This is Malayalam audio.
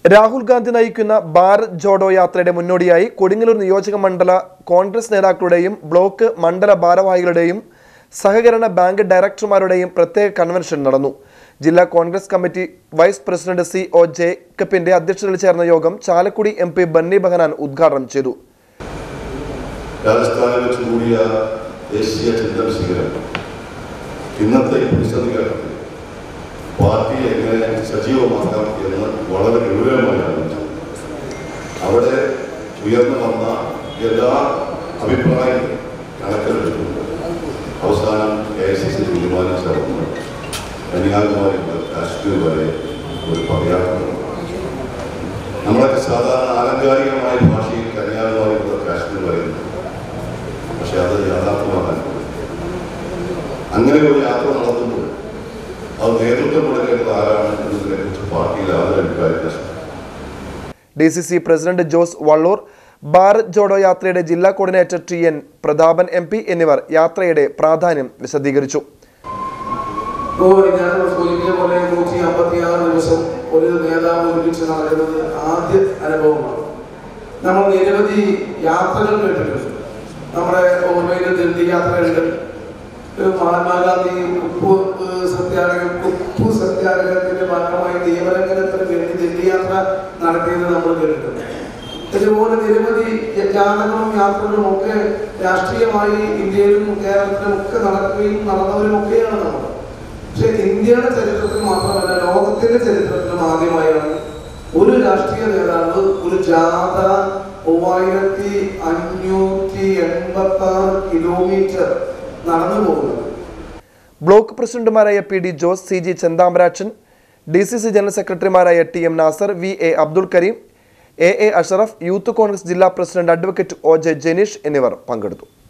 രാഹുൽ ഗാന്ധി നയിക്കുന്ന ഭാരത് ജോഡോ യാത്രയുടെ മുന്നോടിയായി കൊടുങ്ങല്ലൂർ നിയോജക മണ്ഡല കോൺഗ്രസ് നേതാക്കളുടെയും ബ്ലോക്ക് മണ്ഡല ഭാരവാഹികളുടെയും സഹകരണ ബാങ്ക് ഡയറക്ടർമാരുടെയും പ്രത്യേക കൺവെൻഷൻ നടന്നു ജില്ലാ Congress committee vice president C O ജേക്കബിന്റെ അധ്യക്ഷതയിൽ ചേർന്ന യോഗം ചാലക്കുടി എം പി ബന്നി ബഹനാൻ ഉദ്ഘാടനം ചെയ്തു രാജസ്ഥാനിൽ വെച്ച് കൂടിയ ദേശീയ ചിന്തന ശിഖരം ഇന്നത്തെ ഈ പ്രതിസന്ധി ഘട്ടത്തിൽ പാർട്ടി എങ്ങനെ സജീവമാക്കാം എന്ന് വളരെ ഗൗരവമായി ആലോചിച്ചു അവിടെ ഉയർന്നു വന്ന എല്ലാ അഭിപ്രായങ്ങളും കണക്കിലെടുത്തുകൊണ്ട് അവസാനം എ ഐ സി സി തീരുമാനിച്ച ഒന്ന് കന്യാകുമാരി മുതൽ കാശ്മീർ വരെ ഒരു പദയാത്ര നമ്മളൊക്കെ സാധാരണ ആലങ്കാരികമായ ഭാഷയിൽ കന്യാകുമാരി മുതൽ കാശ്മീർ വരെ ഉണ്ട്. പക്ഷെ അത് യാഥാർത്ഥ്യമാകാൻ പോകുന്നു. അങ്ങനെ ഒരു യാത്ര നടത്തുമ്പോൾ അത് നേതൃത്വം കൊടുക്കേണ്ടത് ആരാണ് എന്നതിനെ കുറിച്ച് പാർട്ടിയിൽ ആദ്യ അഭിപ്രായം D C C president Jose Vallur Bharat Jodo യാത്രയുടെ ജില്ലാ coordinator T N Prathapan M P എന്നിവർ യാത്രയുടെ പ്രാധാന്യം വിശദീകരിച്ചു ഇപ്പോൾ ഞാൻ സൂചിപ്പിച്ച പോലെ നൂറ്റി അമ്പത്തി ആറ് ദിവസം ഒരു നേതാവ് ഒരുമിച്ച് നടക്കുന്നത് ആദ്യ അനുഭവമാണ് നമ്മൾ നിരവധി യാത്രകൾ കേട്ടിട്ടുണ്ട് നമ്മുടെ ഓർമ്മയിൽ ദില്ലി യാത്രയുണ്ട് ഒരു മഹാത്മാഗാന്ധി ഉപ്പു ഏഹ്, സത്യാഗ്രഹം ഉപ്പു സത്യാഗ്രഹത്തിന്റെ ഭാഗമായി നിയമലംഘനത്തിന് വേണ്ടി ദില്ലി യാത്ര നടത്തിയത് നമ്മൾ കേട്ടിട്ടുണ്ട് ഇതുപോലെ നിരവധി ജാഥകളും യാത്രകളും ഒക്കെ രാഷ്ട്രീയമായി ഇന്ത്യയിലും കേരളത്തിലും ഒക്കെ നടക്കുകയും നടന്നവരും ഒക്കെയാണ് നമ്മൾ പക്ഷെ ഇന്ത്യയുടെ ചരിത്രത്തിൽ മാത്രമല്ല ലോകത്തിന്റെ ചരിത്രത്തിലും ആദ്യമായാണ് ഒരു രാഷ്ട്രീയ നേതാവ് ഒരു ജാഥ മൂവായിരത്തി അഞ്ഞൂറ്റി എൺപത്തി ആറ് കിലോമീറ്റർ നടന്നു പോകുന്നത് ബ്ലോക്ക് പ്രസിഡന്റുമാരായ P D Jose C G Chenthamarakshan D C C general സെക്രട്ടറിമാരായ T M Nasar V A Abdul Kareem A A Ashraf youth Congress ജില്ലാ president advocate O J Janeesh എന്നിവർ പങ്കെടുത്തു